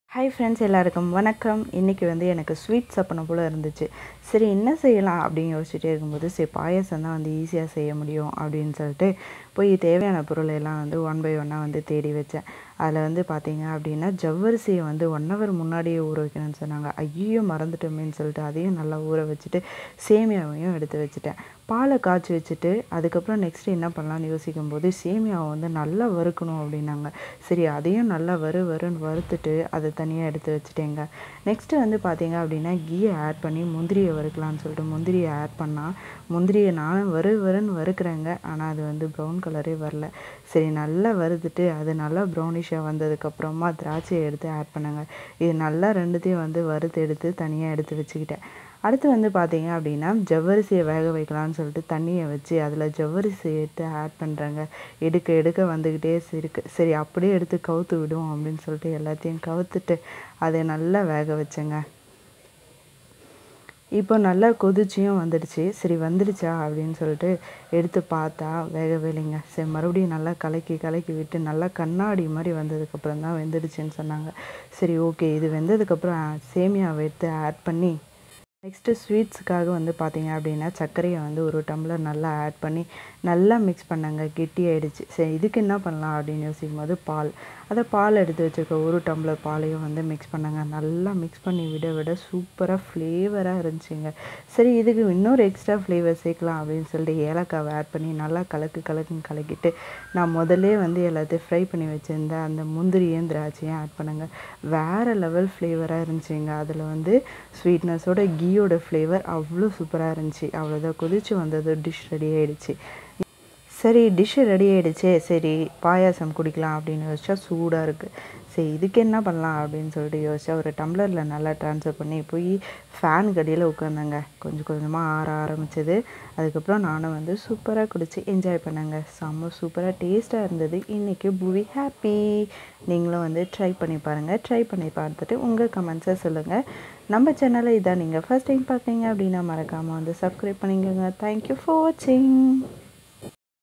hi friends எல்லாருக்கும் வணக்கம் இன்றைக்கி வந்து எனக்கு ஸ்வீட் சாப்பிடணும் போல் இருந்துச்சு சரி என்ன செய்யலாம் அப்படின்னு யோசிச்சுட்டே இருக்கும்போது சரி பாயசம் தான் வந்து ஈஸியாக செய்ய முடியும் அப்படின்னு சொல்லிட்டு போய் தேவையான பொருள் எல்லாம் வந்து ஒன் பை ஒன்னாக வந்து தேடி வச்சேன் அதில் வந்து பார்த்தீங்க அப்படின்னா ஜவ்வரிசியை வந்து ஒன் ஹவர் முன்னாடியே ஊற வைக்கணும்னு சொன்னாங்க ஐயோ மறந்துட்டோமேன்னு சொல்லிட்டு அதையும் நல்லா ஊற வச்சுட்டு சேமியாவையும் எடுத்து வச்சுட்டேன் பாலை காய்ச்சி வச்சுட்டு அதுக்கப்புறம் நெக்ஸ்ட்டு என்ன பண்ணலான்னு யோசிக்கும் போது சேமியாவை வந்து நல்லா வறுக்கணும் அப்படின்னாங்க சரி அதையும் நல்லா வறு வறுன்னு வறுத்துட்டு அதை தனியாக எடுத்து வச்சுட்டேங்க நெக்ஸ்ட்டு வந்து பார்த்தீங்க அப்படின்னா கீயை ஆட் பண்ணி முந்திரியை வறுக்கலான்னு சொல்லிட்டு முந்திரியை ஆட் பண்ணால் முந்திரியை நானும் வறு வறுன்னு வறுக்கிறேங்க ஆனால் அது வந்து ப்ரௌன் கலரே வரல சரி நல்லா வறுத்துட்டு அது நல்லா ப்ரௌனிஷாக வந்ததுக்கப்புறமா திராட்சையை எடுத்து ஆட் பண்ணுங்க இது நல்லா ரெண்டுத்தையும் வந்து வறுத்து எடுத்து தனியாக எடுத்து வச்சுக்கிட்டேன் அடுத்து வந்து பார்த்தீங்க அப்படின்னா ஜவ்வரிசியை வேக வைக்கலாம்னு சொல்லிட்டு தண்ணியை வச்சு அதில் ஜவ்வரிசி எடுத்து ஆட் பண்ணுறாங்க எடுக்க எடுக்க வந்துக்கிட்டே இருக்கு சரி அப்படியே எடுத்து கவுத்து விடுவோம் அப்படின்னு சொல்லிட்டு எல்லாத்தையும் கவுத்துட்டு அதை நல்லா வேக வச்சேங்க இப்போ நல்லா கொதிச்சியும் வந்துடுச்சு சரி வந்துடுச்சா அப்படின்னு சொல்லிட்டு எடுத்து பார்த்தா வேகவே இல்லைங்க சரி மறுபடியும் நல்லா கலக்கி கலக்கி விட்டு நல்லா கண்ணாடி மாதிரி வந்ததுக்கப்புறம் தான் வெந்துடுச்சுன்னு சொன்னாங்க சரி ஓகே இது வெந்ததுக்கப்புறம் சேமியாவை எடுத்து ஆட் பண்ணி நெக்ஸ்ட்டு ஸ்வீட்ஸுக்காக வந்து பார்த்தீங்க அப்படின்னா சர்க்கரையை வந்து ஒரு டம்ளர் நல்லா ஆட் பண்ணி நல்லா மிக்ஸ் பண்ணாங்க கெட்டியாயிடுச்சு சரி இதுக்கு என்ன பண்ணலாம் அப்படின்னு யோசிக்கும் போது பால் அதை பால் எடுத்து வச்சுருக்க ஒரு டம்ளர் பாலையும் வந்து மிக்ஸ் பண்ணாங்க நல்லா மிக்ஸ் பண்ணி விட விட சூப்பராக ஃப்ளேவராக இருந்துச்சுங்க சரி இதுக்கு இன்னொரு எக்ஸ்ட்ரா ஃப்ளேவர் சேர்க்கலாம் அப்படின்னு சொல்லிட்டு ஏலக்காவை ஆட் பண்ணி நல்லா கலக்கு கலக்குன்னு கலக்கிட்டு நான் முதல்லே வந்து எல்லாத்தையும் ஃப்ரை பண்ணி வச்சுருந்தேன் அந்த முந்திரியும் திராட்சையும் ஆட் பண்ணாங்க வேறு லெவல் ஃப்ளேவராக இருந்துச்சுங்க அதில் வந்து ஸ்வீட்னஸோட கீயோட ஃப்ளேவர் அவ்வளோ சூப்பராக இருந்துச்சு அவ்வளோதான் கொதிச்சு வந்தது டிஷ் ரெடி ஆகிடுச்சு சரி டிஷ்ஷு ரெடி ஆகிடுச்சே சரி பாயாசம் குடிக்கலாம் அப்படின்னு யோசிச்சா சூடாக இருக்குது சரி இதுக்கு என்ன பண்ணலாம் அப்படின்னு சொல்லிட்டு யோசிச்சா ஒரு டம்ளரில் நல்லா ட்ரான்ஸ்ஃபர் பண்ணி போய் ஃபேன் கடியில் உட்காந்தாங்க கொஞ்சம் கொஞ்சமாக ஆற ஆரம்பிச்சது அதுக்கப்புறம் நானும் வந்து சூப்பராக குடிச்சு என்ஜாய் பண்ணேங்க செம்ம சூப்பராக டேஸ்ட்டாக இருந்தது இன்றைக்கி புவி ஹாப்பி நீங்களும் வந்து ட்ரை பண்ணி பாருங்கள் ட்ரை பண்ணி பார்த்துட்டு உங்கள் கமெண்ட்ஸை சொல்லுங்கள் நம்ம சேனலை இதான் நீங்கள் ஃபஸ்ட் டைம் பார்த்தீங்க அப்படின்னா மறக்காமல் வந்து சப்ஸ்கிரைப் பண்ணிக்கோங்க தேங்க்யூ ஃபார் வாட்சிங்